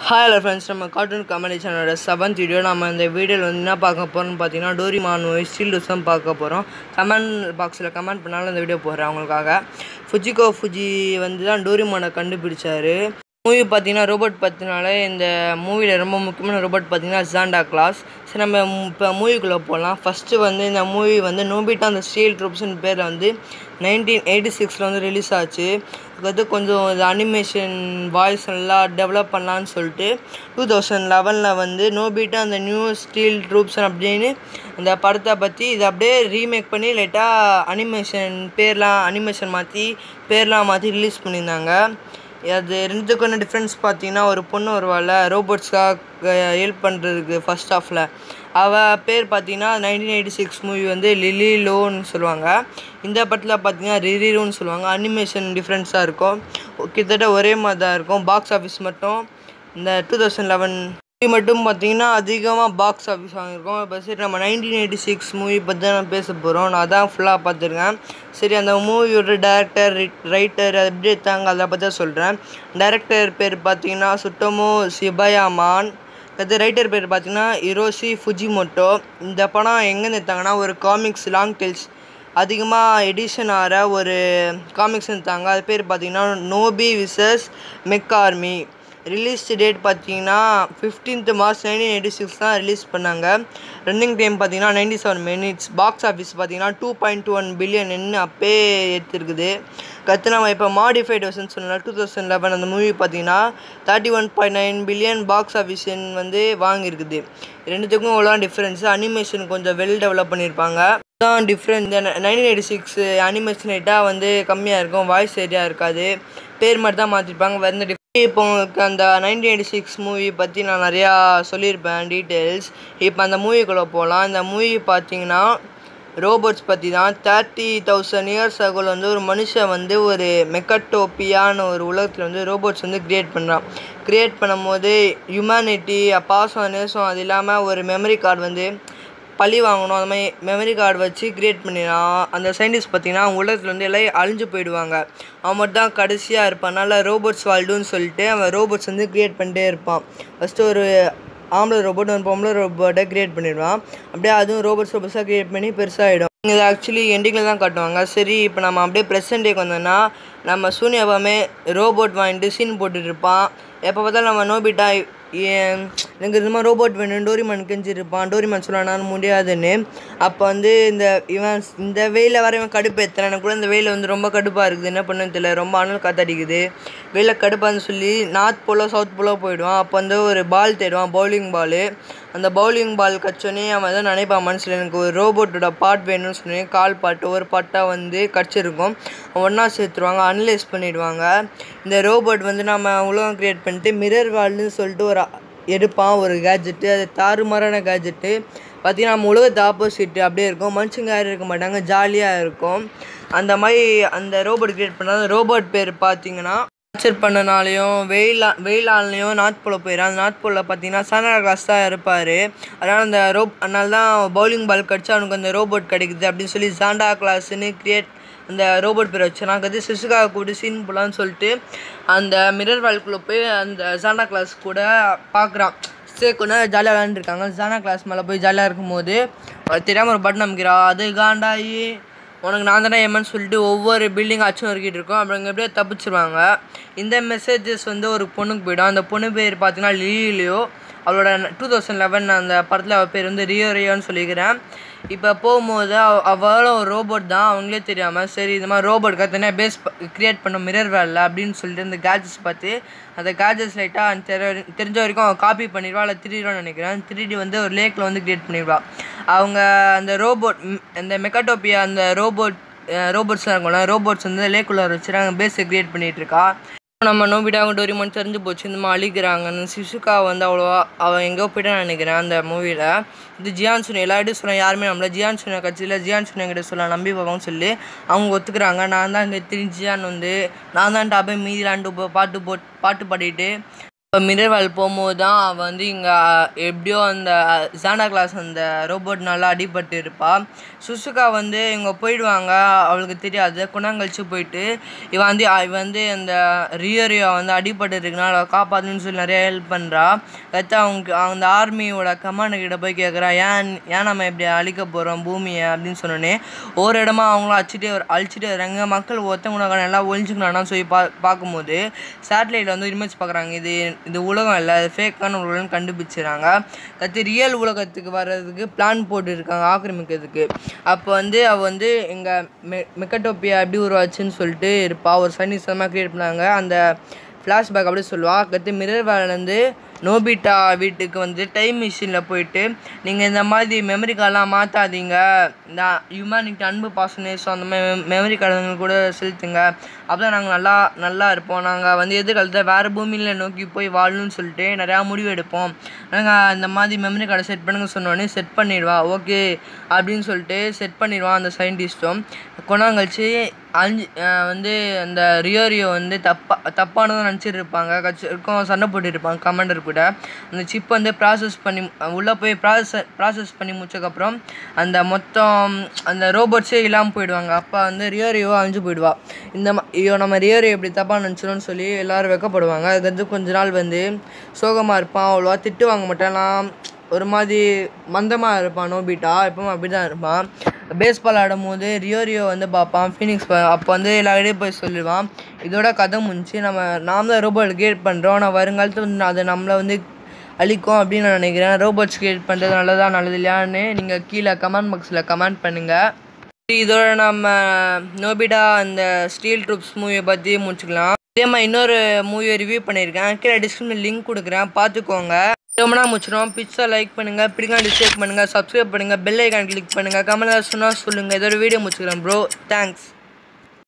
hi hello friends நம்ம cartoon comedy சேனலோட seventh video நம்ம இந்த வீடியோவில் வந்து என்ன பார்க்க போகிறோம்னு பார்த்தீங்கன்னா டோரிமான் ஸ்டீல்ஸ் தான் பார்க்க போகிறோம் கமெண்ட் பாக்ஸில் கமெண்ட் பண்ணாலும் இந்த வீடியோ போடுறேன் அவங்களுக்காக ஃபுஜிகோ ஃபுஜி வந்து தான் டோரிமானை கண்டுபிடிச்சாரு மூவி பார்த்தீங்கன்னா ரோபோட் பற்றினால இந்த மூவியில் ரொம்ப முக்கியமான ரோபோட் பார்த்தீங்கன்னா ஜாண்டா கிளாஸ் சரி நம்ம இப்போ மூவிக்குள்ளே போகலாம் ஃபஸ்ட்டு வந்து இந்த மூவி வந்து நோபிட்டா அந்த ஸ்டீல் ட்ரூப்ஸ்னு பேரில் வந்து நைன்டீன் எயிட்டி சிக்ஸில் வந்து ரிலீஸ் ஆச்சு அதுக்கு கொஞ்சம் இது அனிமேஷன் வாய்ஸ் நல்லா டெவலப் பண்ணலான்னு சொல்லிட்டு டூ தௌசண்ட் லெவனில் வந்து நோபிட்டா அந்த நியூ ஸ்டீல் ட்ரூப்ஸ் அப்படின்னு அந்த படத்தை பற்றி இதை அப்படியே ரீமேக் பண்ணி லைட்டாக அனிமேஷன் பேர்லாம் அனிமேஷன் மாற்றி பேர்லாம் மாற்றி ரிலீஸ் பண்ணியிருந்தாங்க அது ரெண்டுத்துக்கான டிஃப்ரென்ஸ் பார்த்தீங்கன்னா ஒரு பொண்ணு வருவாள் ரோபோட்ஸ்க்காக ஹெல்ப் பண்ணுறதுக்கு ஃபஸ்ட் ஹாஃபில் அவள் பேர் பார்த்தீங்கன்னா நைன்டீன் எயிட்டி சிக்ஸ் மூவி வந்து லிலி லோன்னு சொல்லுவாங்க இந்த படத்தில் பார்த்தீங்கன்னா ரிரிரோன்னு சொல்லுவாங்க அனிமேஷன் டிஃப்ரென்ஸாக இருக்கும் கிட்டத்தட்ட ஒரே மாதிரி தான் இருக்கும் பாக்ஸ் ஆஃபீஸ் மட்டும் இந்த டூ தௌசண்ட் லெவன் மூவி மட்டும் பார்த்தீங்கன்னா அதிகமாக பாக்ஸ் ஆஃபீஸ் வாங்கியிருக்கோம் இப்போ சரி நம்ம நைன்டீன் எயிட்டி சிக்ஸ் மூவி பற்றி தான் நான் பேச போகிறோம் நான் அதான் ஃபுல்லாக பார்த்துருக்கேன் சரி அந்த மூவியோட டேரக்டர் ரைட்டர் அது எப்படி எடுத்தாங்க அதை பற்றி தான் சொல்கிறேன் டேரக்டர் பேர் பார்த்தீங்கன்னா சுட்டமோ சிபயாமான் அது ரைட்டர் பேர் பார்த்தீங்கன்னா இரோஷி ஃபுஜிமோட்டோ இந்த படம் எங்கேருந்து எடுத்தாங்கன்னா ஒரு காமிக்ஸ் லாங் டெல்ஸ் அதிகமாக எடிஷன் ஆகிற ஒரு காமிக்ஸ் எடுத்தாங்க அது பேர் பார்த்தீங்கன்னா நோபி விசஸ் மெக் ஆர்மி ரிலீஸ் டேட் பார்த்தீங்கன்னா fifteenth March nineteen eighty six தான் ரிலீஸ் பண்ணாங்க ரன்னிங் டைம் பார்த்தீங்கன்னா ninety seven minutes box office பார்த்தீங்கன்னா two point two one billion என்ன அப்பே எடுத்துருக்குது கற்று நம்ம இப்போ மாடிஃபைட் வெர்ஷன் சொன்னால் டூ தௌசண்ட் லெவன் அந்த மூவி பார்த்தீங்கன்னா thirty one point nine billion box ஆஃபீஸன் வந்து வாங்கியிருக்குது ரெண்டுத்துக்கும் இவ்வளோ டிஃப்ரென்ஸ் அனிமேஷன் கொஞ்சம் வெல் டெவலப் பண்ணியிருப்பாங்க தான் டிஃப்ரெண்ட் இந்த நைன்டீன் எயிட்டி சிக்ஸ் அனிமேஷன் லைட்டாக வந்து கம்மியாக இருக்கும் வாய்ஸ் ஏரியா இருக்காது பேர் மட்டும் தான் மாற்றிருப்பாங்க வேறு இந்த இப்போ உங்களுக்கு அந்த நைன்டீன் எயிட்டி சிக்ஸ் மூவி பற்றி நான் நிறையா சொல்லியிருப்பேன் டீட்டெயில்ஸ் இப்போ அந்த மூவிக்குள்ளே போகலாம் இந்த மூவி பார்த்தீங்கன்னா ரோபோட்ஸ் பற்றி தான் தேர்ட்டி தௌசண்ட் இயர்ஸ் அகோல் வந்து ஒரு மனுஷன் வந்து ஒரு மெக்கட்டோப்பியான்னு ஒரு உலகத்தில் வந்து ரோபோட்ஸ் வந்து க்ரியேட் பண்ணுறான் க்ரியேட் பண்ணும்போது ஹியூமனிட்டி பாசம் நேசம் அது இல்லாமல் ஒரு மெமரி கார்டு வந்து பழி வாங்கணும் அந்த மாதிரி மெமரி கார்டு வச்சு க்ரியேட் பண்ணிடலாம் அந்த சயின்டிஸ்ட் பார்த்திங்கன்னா அவங்க உலகத்தில் வந்து எல்லாம் அழிஞ்சு போயிடுவாங்க அவன் மட்டும் தான் கடைசியாக இருப்பான் அதனால் ரோபோட்ஸ் வாழ்டுன்னு சொல்லிட்டு அவன் ரோபோட்ஸ் வந்து க்ரியேட் பண்ணிட்டே இருப்பான் ஃபஸ்ட்டு ஒரு ஆம்பளை ரோபோட் ஒரு பொம்பளை ரோபோட்டை க்ரியேட் பண்ணிடுவான் அப்படியே அதுவும் ரோபோட்ஸ் ரோபோட்ஸாக க்ரியேட் பண்ணி பெருசாகிடும் இது ஆக்சுவலி எண்டிங்கில் தான் காட்டுவாங்க சரி இப்போ நம்ம அப்படியே ப்ரெசன்ட் டேக்கு வந்தோம்னா நம்ம சூனியாபாமே ரோபோட் வாங்கிட்டு சீன் போட்டுட்டு இருப்பான் எப்போ பார்த்தாலும் நம்ம நோபிட்டா எனக்கு இந்த மாதிரி ரோபோட் வேணும் டோரிமான் கெஞ்சிருப்பான் டோரிமான் சொல்லலான்னு முடியாதுன்னு அப்போ வந்து இந்த இவன் இந்த வெயில வர இவன் கடுப்பு ஏற்றுறான் எனக்கு கூட இந்த வெயில் வந்து ரொம்ப கடுப்பாக இருக்குது என்ன பண்ணுன்னு தெரியல ரொம்ப அனல் காத்தடிக்குது வெயில கடுப்பான்னு சொல்லி நார்த் போலோ சவுத் போலோ போயிடுவான் அப்போ வந்து ஒரு பால் தேடுவான் பவுலிங் பால் அந்த பவுலிங் பால் கச்சோன்னே அவன் தான் நினைப்பான் மனசில் எனக்கு ஒரு ரோபோட்டோட பாட் வேணும்னு சொல்லி கால் பாட்டு ஒரு பாட்டாக வந்து கடிச்சிருக்கும் ஒன்றா சேர்த்துருவாங்க அனலைஸ் பண்ணிவிடுவாங்க இந்த ரோபோட் வந்து நம்ம உலகம் க்ரியேட் பண்ணிட்டு மிரர் வால்னு சொல்லிட்டு ஒரு எடுப்பான் ஒரு கேஜெட்டு அது தாறுமாறான கேஜெட்டு பார்த்திங்கன்னா நம்ம உலகத்து ஆப்போசிட் அப்படியே இருக்கும் மனுஷங்க யாரும் இருக்க மாட்டாங்க ஜாலியாக இருக்கும் அந்த மாதிரி அந்த ரோபோட் க்ரியேட் பண்ணால் ரோபோட் பேர் பார்த்தீங்கன்னா கேப்சர் பண்ணனாலையும் வெயிலா வெயிலாலையும் நார்த் போல போயிடும் அந்த நார்த் போலில் பார்த்தீங்கன்னா சாண்டா கிளாஸ் தான் இருப்பார் அதனால் அந்த ரோப் அதனால தான் பவுலிங் பால் கடிச்சா அவனுக்கு அந்த ரோபோட் கிடைக்குது அப்படின்னு சொல்லி சாண்டா கிளாஸ்ன்னு க்ரியேட் அந்த ரோபோட் பேர் வச்சு நாங்கள் வந்து சிசுக்காக கூட சீன் போகலான்னு சொல்லிட்டு அந்த மிரர் வால்குள்ளே போய் அந்த சாண்டா கிளாஸ் கூட பார்க்குறான் சரி கொஞ்ச நேரம் ஜாலியாக விளாண்டுருக்காங்க சாண்டா கிளாஸ் மேலே போய் ஜாலியாக இருக்கும்போது தெரியாமல் ஒரு பட்டன் அமைக்கிறா அது காண்டாயி உனக்கு நான் தானே ஏமான்னு சொல்லிட்டு ஒவ்வொரு பில்டிங் அச்சும் இருக்கிட்டு இருக்கோம் அப்புறம் எப்படியோ தப்பிச்சிருவாங்க இந்த மெசேஜஸ் வந்து ஒரு பொண்ணுக்கு போயிடும் அந்த பொண்ணு பேர் பார்த்தீங்கன்னா லிலியோ அவளோட டூ தௌசண்ட் லெவன் அந்த படத்தில் அவள் பேர் வந்து ரியோ ரியோன்னு சொல்லிக்கிறேன் இப்போ போகும்போது அவளும் ஒரு ரோபோட் தான் அவங்களே தெரியாமல் சரி இந்த மாதிரி ரோபோட்காக தனியாக பேஸ் க்ரியேட் பண்ண மிரர் வேலை அப்படின்னு சொல்லிட்டு இந்த கேஜெட்ஸ் பார்த்து அந்த கேஜெட்ஸ் லைட்டாக தெரி தெரிஞ்ச வரைக்கும் அவன் காப்பி பண்ணிடுவா இல்லை திருடிடுவான்னு நினைக்கிறேன் திருடி வந்து ஒரு லேக்கில் வந்து க்ரியேட் பண்ணிடுவா அவங்க அந்த ரோபோட் அந்த மெக்காட்டோப்பியா அந்த ரோபோட் ரோபோட்ஸ்லாம் இருக்கும்ல ரோபோட்ஸ் வந்து லேக்குள்ளே வச்சுட்டு அங்கே பேஸை க்ரியேட் பண்ணிகிட்டு இருக்கா நம்ம நோபிடாங்க டோரிமான் தெரிஞ்சு போச்சு இந்த மாதிரி அழிக்கிறாங்கன்னு சிசுகா வந்து அவ்வளோவா அவன் எங்கேயோ போயிட்டான்னு நினைக்கிறேன் அந்த மூவியில் இது ஜியான் சுனி எல்லா இடத்தையும் சொல்ல யாருமே நம்மள ஜியான் சுனியா கட்சியில் ஜியான் சுனியா கிட்ட சொல்ல நம்பி பார்ப்பாங்கன்னு சொல்லி அவங்க ஒத்துக்கிறாங்க நான் தான் இங்கே திரு ஜியான் வந்து நான் தான் டாபே மீதிலாண்டு பாட்டு போட் பாட்டு பாடிட்டு இப்போ மிரர்வால் போகும்போது தான் அவள் வந்து இங்கே எப்படியோ அந்த ஜானா கிளாஸ் அந்த ரோபோட் நல்லா அடிபட்டு இருப்பா சுசுகா வந்து இவங்க போயிடுவாங்க அவளுக்கு தெரியாது குணங்கழிச்சு போயிட்டு இவன் வந்து இவன் வந்து அந்த ரியரியோ வந்து அடிபட்டு இருக்குனால அவளை காப்பாற்றணும்னு சொல்லி நிறைய ஹெல்ப் பண்ணுறா அடுத்து அவங்க அந்த ஆர்மியோட கமாண்டர் கிட்ட போய் கேட்குறா ஏன் ஏன் நம்ம இப்படி அழிக்க போகிறோம் பூமியை அப்படின்னு சொன்னோன்னே ஒரு இடமா அவங்களும் அழிச்சிட்டே வர அழிச்சிட்டே வராங்க மக்கள் ஒருத்தவங்க நல்லா ஒழிஞ்சுக்கணும்னா சொல்லி பா பார்க்கும்போது சேட்டலைட்டில் வந்து இமேஜ் பார்க்குறாங்க இது இது உலகம் இல்லை அது ஃபேக்கான உலகம் கண்டுபிடிச்சிடறாங்க கற்று ரியல் உலகத்துக்கு வர்றதுக்கு பிளான் போட்டுருக்காங்க ஆக்கிரமிக்கிறதுக்கு அப்போ வந்து அவள் வந்து எங்கள் மெ மெக்கட்டோப்பியா எப்படி உருவாச்சுன்னு சொல்லிட்டு இருப்பா ஒரு சயின்டிஸ்டமாக க்ரியேட் பண்ணாங்க அந்த ஃப்ளாஷ்பேக் அப்படியே சொல்லுவா கற்று மிரர் வந்து நோபிட்டா வீட்டுக்கு வந்து டைம் மிஷினில் போயிட்டு நீங்கள் இந்த மாதிரி மெமரி கார்டெலாம் மாற்றாதீங்க இந்த ஹியூமனிட்டி அன்பு பாசனேஷம் அந்த மாதிரி மெமரி கார்டுங்க கூட செலுத்துங்க அப்போ தான் நாங்கள் நல்லா நல்லா இருப்போம் நாங்கள் வந்து எதிர்காலத்தில் வேறு பூமியில் நோக்கி போய் வாழணும்னு சொல்லிட்டு நிறையா முடிவு எடுப்போம் நாங்கள் இந்த மாதிரி மெமரி கார்டை செட் பண்ணுங்க சொன்னோடனே செட் பண்ணிடுவா ஓகே அப்படின்னு சொல்லிட்டு செட் பண்ணிடுவான் அந்த சயின்டிஸ்ட்டும் கொண்டாங்கழிச்சு அஞ்சு வந்து அந்த ரியோரியோ வந்து தப்பாக தப்பானதை நினச்சிட்டு இருப்பாங்க கட்சிருக்கும் சண்டை போட்டுட்டு இருப்பாங்க கமாண்டர் கூட அந்த சிப் வந்து ப்ராசஸ் பண்ணி உள்ளே போய் ப்ராசஸ் ப்ராசஸ் பண்ணி முடிச்சக்கப்புறம் அந்த மொத்தம் அந்த ரோபோட்ஸே இல்லாமல் போயிடுவாங்க அப்போ வந்து ரியோரியோ அழிஞ்சு போயிடுவா இந்த மா ஐயோ நம்ம ரியோரியோ இப்படி தப்பாக நினச்சிடும்னு சொல்லி எல்லோரும் வெக்கப்படுவாங்க அதுக்கு வந்து கொஞ்ச நாள் வந்து சோகமாக இருப்பான் அவ்வளோவா திட்டு வாங்க மாட்டான் ஒரு மாதிரி மந்தமாக இருப்பான் நோபிட்டா எப்பவும் அப்படி தான் இருப்பான் பேஸ்பால் ஆடும்போது ரியோரியோ வந்து பார்ப்பான் ஃபீனிக்ஸ் அப்போ வந்து எல்லாருடையும் போய் சொல்லுவான் இதோட கதை முடிஞ்சு நம்ம நாம் தான் ரோபோட் கிரியேட் பண்ணுறோம் நான் வருங்காலத்தில் வந்து அதை நம்மளை வந்து அழிக்கும் அப்படின்னு நான் நினைக்கிறேன் ரோபோட்ஸ் கிரியேட் பண்ணுறது நல்லதா நல்லது இல்லையான்னு நீங்கள் கீழே கமெண்ட் பாக்ஸில் கமெண்ட் பண்ணுங்கள் இதோட நம்ம நோபிடா அந்த ஸ்டீல் ட்ரூப்ஸ் மூவியை பற்றி முடிச்சுக்கலாம் இதே மாதிரி இன்னொரு மூவியை ரிவ்யூ பண்ணியிருக்கேன் கீழே டிஸ்கிரிப்ஷன் லிங்க் கொடுக்குறேன் பார்த்துக்கோங்க ரொம்ப நாள் முடிச்சிடும் பிக்ஸை லைக் பண்ணுங்கள் பிடிக்கா டிஸ்லைக் பண்ணுங்கள் சப்ஸ்கிரைப் பண்ணுங்கள் பெல் ஐக்கான் கிளிக் பண்ணுங்கள் கமெண்ட் சொன்னால் சொல்லுங்கள் இதோட வீடியோ முடிச்சுக்கிறேன் ப்ரோ தேங்க்ஸ்